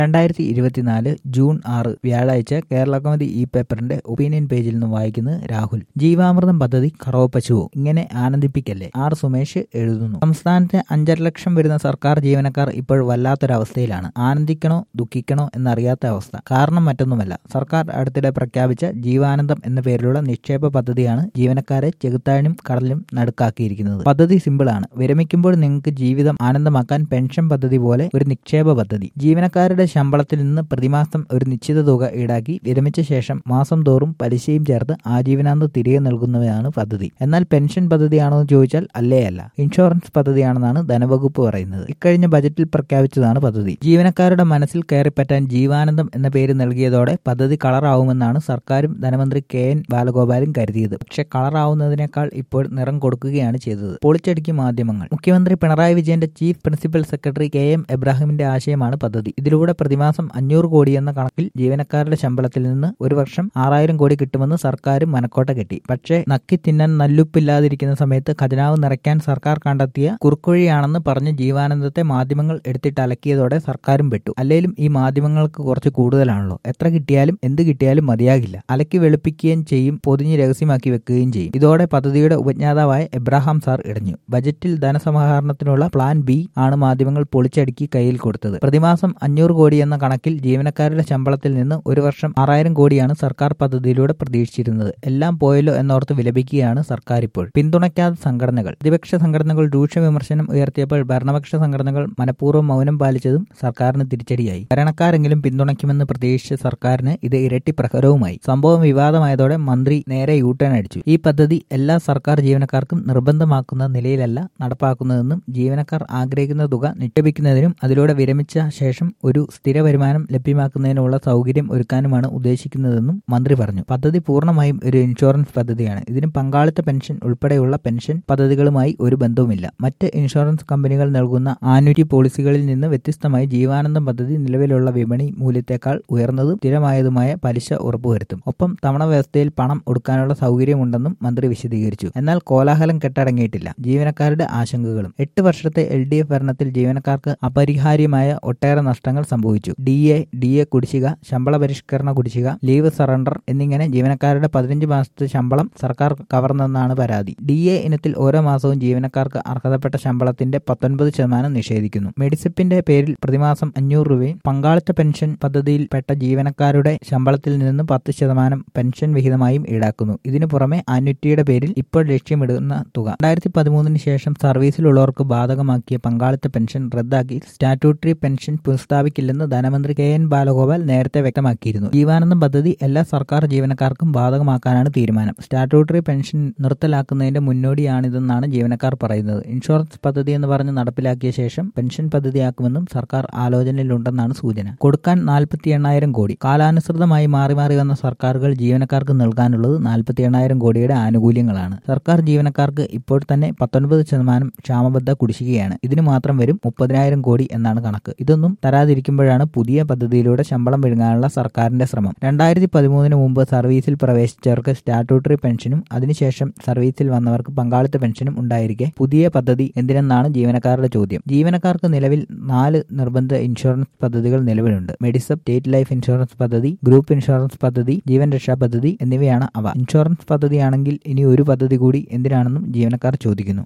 രണ്ടായിരത്തി ഇരുപത്തിനാല് ജൂൺ ആറ് വ്യാഴാഴ്ച കേരള കൗമുദി ഈ പേപ്പറിന്റെ ഒപ്പീനിയൻ പേജിൽ നിന്ന് വായിക്കുന്നത് രാഹുൽ ജീവാമൃതം പദ്ധതി കറവ പശുവോ ഇങ്ങനെ ആനന്ദിപ്പിക്കല്ലേ ആർ സുമേഷ് എഴുതുന്നു സംസ്ഥാനത്തെ അഞ്ചര ലക്ഷം വരുന്ന സർക്കാർ ജീവനക്കാർ ഇപ്പോൾ വല്ലാത്തൊരവസ്ഥയിലാണ് ആനന്ദിക്കണോ ദുഃഖിക്കണോ എന്നറിയാത്ത അവസ്ഥ കാരണം മറ്റൊന്നുമല്ല സർക്കാർ അടുത്തിടെ പ്രഖ്യാപിച്ച ജീവാനന്ദം എന്ന പേരിലുള്ള നിക്ഷേപ പദ്ധതിയാണ് ജീവനക്കാരെ ചെകുത്താനും കടലിലും നടുക്കാക്കിയിരിക്കുന്നത് പദ്ധതി സിമ്പിളാണ് വിരമിക്കുമ്പോൾ നിങ്ങൾക്ക് ജീവിതം ആനന്ദമാക്കാൻ പെൻഷൻ പദ്ധതി പോലെ ഒരു നിക്ഷേപ പദ്ധതി ജീവനക്കാരുടെ ശമ്പളത്തിൽ നിന്ന് പ്രതിമാസം ഒരു നിശ്ചിത തുക ഈടാക്കി വിരമിച്ച ശേഷം മാസം തോറും പലിശയും ചേർത്ത് ആജീവനാന്ത തിരികെ നൽകുന്നവയാണ് പദ്ധതി എന്നാൽ പെൻഷൻ പദ്ധതിയാണോ എന്ന് ചോദിച്ചാൽ അല്ലേ അല്ല ഇൻഷുറൻസ് പദ്ധതിയാണെന്നാണ് ധനവകുപ്പ് പറയുന്നത് ഇക്കഴിഞ്ഞ ബജറ്റിൽ പ്രഖ്യാപിച്ചതാണ് പദ്ധതി ജീവനക്കാരുടെ മനസ്സിൽ കയറിപ്പറ്റാൻ ജീവാനന്ദം എന്ന പേര് നൽകിയതോടെ പദ്ധതി കളറാവുമെന്നാണ് സർക്കാരും ധനമന്ത്രി കെ എൻ ബാലഗോപാലും കരുതിയത് പക്ഷെ കളറാവുന്നതിനേക്കാൾ ഇപ്പോൾ നിറം കൊടുക്കുകയാണ് ചെയ്തത് പൊളിച്ചടുക്കി മാധ്യമങ്ങൾ മുഖ്യമന്ത്രി പിണറായി വിജയന്റെ chief principal secretary K M എബ്രാഹിമിന്റെ ആശയമാണ് പദ്ധതി ഇതിലൂടെ പ്രതിമാസം അഞ്ഞൂറ് കോടി എന്ന കണക്കിൽ ജീവനക്കാരുടെ ശമ്പളത്തിൽ നിന്ന് ഒരു വർഷം ആറായിരം കോടി കിട്ടുമെന്ന് സർക്കാരും മനക്കോട്ട കെട്ടി പക്ഷേ നക്കി തിന്നാൻ നല്ലുപ്പില്ലാതിരിക്കുന്ന സമയത്ത് ഖജനാവ് നിറയ്ക്കാൻ സർക്കാർ കണ്ടെത്തിയ കുറുക്കുവഴിയാണെന്ന് പറഞ്ഞ് ജീവാനന്ദത്തെ മാധ്യമങ്ങൾ എടുത്തിട്ട് അലക്കിയതോടെ സർക്കാരും പെട്ടു അല്ലെങ്കിലും ഈ മാധ്യമങ്ങൾക്ക് കുറച്ച് കൂടുതലാണല്ലോ എത്ര കിട്ടിയാലും എന്ത് കിട്ടിയാലും മതിയാകില്ല അലക്കി വെളുപ്പിക്കുകയും ചെയ്യും പൊതിഞ്ഞ് രഹസ്യമാക്കി വെക്കുകയും ചെയ്യും ഇതോടെ പദ്ധതിയുടെ ഉപജ്ഞാതാവായ എബ്രാഹാം സാർ ഇടഞ്ഞു ബജറ്റിൽ ധനസമാഹരണത്തിനുള്ള പ്ലാൻ ബി ആണ് മാധ്യമങ്ങൾ പൊളിച്ചടുക്കി കയ്യിൽ കൊടുത്തത് പ്രതിമാസം അഞ്ഞൂറ് കോടി എന്ന കണക്കിൽ ജീവനക്കാരുടെ ശമ്പളത്തിൽ നിന്ന് ഒരു വർഷം ആറായിരം കോടിയാണ് സർക്കാർ പദ്ധതിയിലൂടെ പ്രതീക്ഷിച്ചിരുന്നത് എല്ലാം പോയല്ലോ എന്നോർത്ത് വിലപിക്കുകയാണ് സർക്കാർ ഇപ്പോൾ പിന്തുണയ്ക്കാത്ത സംഘടനകൾ പ്രതിപക്ഷ സംഘടനകൾ രൂക്ഷ വിമർശനം ഉയർത്തിയപ്പോൾ ഭരണപക്ഷ സംഘടനകൾ മനഃപൂർവ്വം മൗനം പാലിച്ചതും സർക്കാരിന് തിരിച്ചടിയായി ഭരണക്കാരെങ്കിലും പിന്തുണയ്ക്കുമെന്ന് പ്രതീക്ഷിച്ച സർക്കാരിന് ഇത് ഇരട്ടി പ്രഹരവുമായി സംഭവം വിവാദമായതോടെ മന്ത്രി നേരെ യൂട്ടേൺ അടിച്ചു ഈ പദ്ധതി എല്ലാ സർക്കാർ ജീവനക്കാർക്കും നിർബന്ധമാക്കുന്ന നിലയിലല്ല നടപ്പാക്കുന്നതെന്നും ജീവനക്കാർ ആഗ്രഹിക്കുന്ന തുക നിക്ഷേപിക്കുന്നതിനും അതിലൂടെ വിരമിച്ച ശേഷം ഒരു സ്ഥിര വരുമാനം ലഭ്യമാക്കുന്നതിനുള്ള സൗകര്യം ഒരുക്കാനുമാണ് ഉദ്ദേശിക്കുന്നതെന്നും മന്ത്രി പറഞ്ഞു പദ്ധതി പൂർണ്ണമായും ഒരു ഇൻഷുറൻസ് പദ്ധതിയാണ് ഇതിന് പങ്കാളിത്ത പെൻഷൻ ഉൾപ്പെടെയുള്ള പെൻഷൻ പദ്ധതികളുമായി ഒരു ബന്ധവുമില്ല മറ്റ് ഇൻഷുറൻസ് കമ്പനികൾ നൽകുന്ന ആനുറ്റി പോളിസികളിൽ നിന്ന് വ്യത്യസ്തമായി ജീവാനന്ദം പദ്ധതി നിലവിലുള്ള വിപണി മൂല്യത്തെക്കാൾ ഉയർന്നതും സ്ഥിരമായതുമായ പലിശ ഉറപ്പുവരുത്തും ഒപ്പം തവണ വ്യവസ്ഥയിൽ പണം ഒടുക്കാനുള്ള സൗകര്യമുണ്ടെന്നും മന്ത്രി വിശദീകരിച്ചു എന്നാൽ കോലാഹലം കെട്ടടങ്ങിയിട്ടില്ല ജീവനക്കാരുടെ ആശങ്കകളും എട്ട് വർഷത്തെ എൽ ഡി എഫ് ഭരണത്തിൽ ജീവനക്കാർക്ക് അപരിഹാര്യമായ ഒട്ടേറെ നഷ്ടങ്ങൾ സംഭവിച്ചു ഡി എ ഡി എ കുടിശ്ശിക ശമ്പള പരിഷ്കരണ കുടിശ്ശിക ലീവ് സറണ്ടർ എന്നിങ്ങനെ ജീവനക്കാരുടെ പതിനഞ്ച് മാസത്തെ ശമ്പളം സർക്കാർ കവർന്നെന്നാണ് പരാതി ഡി എ ഇനത്തിൽ ഓരോ മാസവും ജീവനക്കാർക്ക് അർഹതപ്പെട്ട ശമ്പളത്തിന്റെ പത്തൊൻപത് ശതമാനം നിഷേധിക്കുന്നു മെഡിസിപ്പിന്റെ പേരിൽ പ്രതിമാസം അഞ്ഞൂറ് രൂപയും പങ്കാളിത്ത പെൻഷൻ പദ്ധതിയിൽപ്പെട്ട ജീവനക്കാരുടെ ശമ്പളത്തിൽ നിന്ന് പത്ത് ശതമാനം പെൻഷൻ വിഹിതമായും ഈടാക്കുന്നു ഇതിനു പുറമെ ആന്വിറ്റിയുടെ പേരിൽ ഇപ്പോൾ ലക്ഷ്യമിടുന്ന തുക രണ്ടായിരത്തി പതിമൂന്നിന് ശേഷം സർവീസിലുള്ളവർക്ക് ബാധകമാക്കിയ പങ്കാളിത്ത പെൻഷൻ റദ്ദാക്കി സ്റ്റാറ്റ്യൂട്ടറി പെൻഷൻ പുനഃസ്ഥാപിക്കില്ലെന്ന് ധനമന്ത്രി കെ എൻ ബാലഗോപാൽ നേരത്തെ വ്യക്തമാക്കിയിരുന്നു ജീവാനന്ദം പദ്ധതി എല്ലാ സർക്കാർ ജീവനക്കാർക്കും ബാധകമാക്കാനാണ് തീരുമാനം സ്റ്റാറ്റ്യൂട്ടറി പെൻഷൻ നിർത്തലാക്കുന്നതിന്റെ മുന്നോടിയാണിതെന്നാണ് ജീവനക്കാർ പറയുന്നത് ഇൻഷുറൻസ് പദ്ധതി എന്ന് പറഞ്ഞ് നടപ്പിലാക്കിയ ശേഷം പെൻഷൻ പദ്ധതിയാക്കുമെന്നും സർക്കാർ ആലോചനയിലുണ്ടെന്നാണ് സൂചന കൊടുക്കാൻ നാൽപ്പത്തി എണ്ണായിരം കോടി കാലാനുസൃതമായി മാറി മാറി വന്ന സർക്കാരുകൾ ജീവനക്കാർക്ക് നൽകാനുള്ളത് നാൽപ്പത്തി എണ്ണായിരം കോടിയുടെ ആനുകൂല്യങ്ങളാണ് സർക്കാർ ജീവനക്കാർക്ക് ഇപ്പോൾ തന്നെ പത്തൊൻപത് ശതമാനം ക്ഷാമബദ്ധ കുടിശ്ശികയാണ് ഇതിന് മാത്രം വരും മുപ്പതിനായിരം കോടി എന്നാണ് കണക്ക് ഇതൊന്നും തരാതിരിക്കുമ്പോഴാണ് പുതിയ പദ്ധതിയിലൂടെ ശമ്പളം വിഴുങ്ങാനുള്ള സർക്കാരിന്റെ ശ്രമം രണ്ടായിരത്തി പതിമൂന്നിന് മുമ്പ് സർവീസിൽ പ്രവേശിച്ചവർക്ക് സ്റ്റാറ്റ്യൂട്ടറി പെൻഷനും അതിനുശേഷം സർവീസിൽ വന്നവർക്ക് പങ്കാളിത്ത പെൻഷനും ഉണ്ടായിരിക്കെ പുതിയ പദ്ധതി എന്തിനെന്നാണ് ജീവനക്കാരുടെ ചോദ്യം ജീവനക്കാർക്ക് നിലവിൽ നാല് നിർബന്ധ ഇൻഷുറൻസ് പദ്ധതികൾ നിലവിലുണ്ട് മെഡിസപ്പ് സ്റ്റേറ്റ് ലൈഫ് ഇൻഷുറൻസ് പദ്ധതി ഗ്രൂപ്പ് ഇൻഷുറൻസ് പദ്ധതി ജീവൻ രക്ഷാ പദ്ധതി എന്നിവയാണ് അവ ഇൻഷുറൻസ് പദ്ധതിയാണെങ്കിൽ ഇനി ഒരു പദ്ധതി കൂടി എന്തിനാണെന്നും ജീവനക്കാർ ചോദിക്കുന്നു